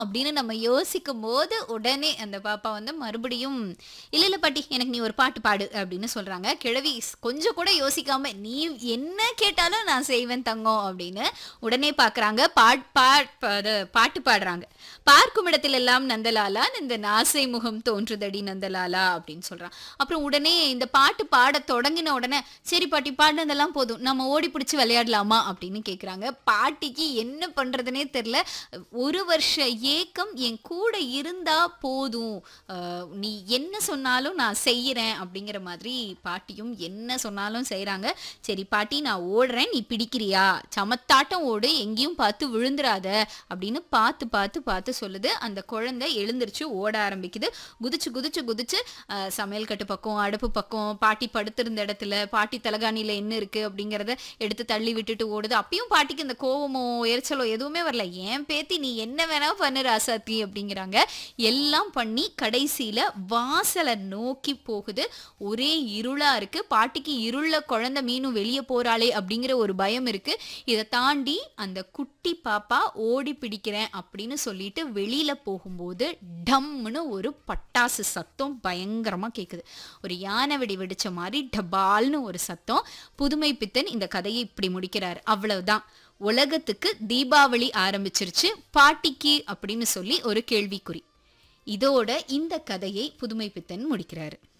அப்படின்னு நம்ம யோசிக்கும் போது உடனே அந்த பாப்பா வந்து மறுபடியும் இல்ல இல்ல பாட்டி எனக்கு நீ ஒரு பாட்டு பாடு அப்படின்னு சொல்றாங்க கிழவி ஸ்- கொஞ்சம் கூட யோசிக்காம நீ என்ன கேட்டாலும் நான் செய்வேன் தங்கம் அப்படின்னு உடனே பாக்குறாங்க பாட் பாட் அது பாட்டு பாடுறாங்க பார்க்கும் இடத்தில் எல்லாம் நந்தலாலா இந்த நாசை முகம் தோன்றுதடி நந்தலாலா அப்படின்னு சொல்றான் அப்புறம் உடனே இந்த பாட்டு பாட தொடங்கின உடனே சரி பாட்டி பாடினதெல்லாம் போதும் நம்ம ஓடி பிடிச்சி விளையாடலாமா அப்படின்னு கேக்குறாங்க பாட்டிக்கு என்ன பண்றதுனே தெரியல ஒரு வருஷ ஏக்கம் என் கூட இருந்தா போதும் அஹ், நீ என்ன சொன்னாலும் நான் செய்யறேன் அப்படிங்கிற மாதிரி பாட்டியும் என்ன சொன்னாலும் செய்றாங்க சரி பாட்டி நான் ஓடுறேன் நீ பிடிக்கிறியா சமத்தாட்டம் ஓடு எங்கேயும் பார்த்து விழுந்துராத அப்படின்னு பார்த்து பார்த்து பார்த்து சொல்லுது அந்த குழந்தை எழுந்திருச்சு ஓட ஆரம்பிக்குது குதிச்சு குதிச்சு குதிச்சு அஹ், சமையல் கட்டு பக்கம் அடுப்பு பக்கம் பாட்டி படுத்திருந்த இடத்துல பாட்டி தலகாணியில என்ன இருக்கு அப்படிங்கறத எடுத்து தள்ளி விட்டுட்டு ஓடுது அப்பயும் பாட்டிக்கு இந்த கோவமோ எரிச்சலோ எதுவுமே வரல ஏன் பேத்தி நீ என்ன வேணா பண்ணு ராசாத்தி அப்படிங்கிறாங்க எல்லாம் பண்ணி கடைசியில வாசலை நோக்கி போகுது ஒரே இருளா இருக்கு பாட்டிக்கு இருள குழந்தை மீனும் வெளியே போறாளே அப்படிங்கிற ஒரு பயம் இருக்கு இதை தாண்டி அந்த குட்டி பாப்பா ஓடி பிடிக்கிறேன் அப்படின்னு சொல்லிட்டு வெளியில போகும்போது டம்னு ஒரு பட்டாசு சத்தம் பயங்கரமா கேக்குது ஒரு யானை வெடி வெடிச்ச மாதிரி டபால்னு ஒரு சத்தம் புதுமை பித்தன் இந்த கதையை இப்படி முடிக்கிறார் அவ்வளவுதான் உலகத்துக்கு தீபாவளி ஆரம்பிச்சிருச்சு பாட்டிக்கு அப்படின்னு சொல்லி ஒரு கேள்விக்குறி இதோட இந்த கதையை புதுமை பித்தன் முடிக்கிறாரு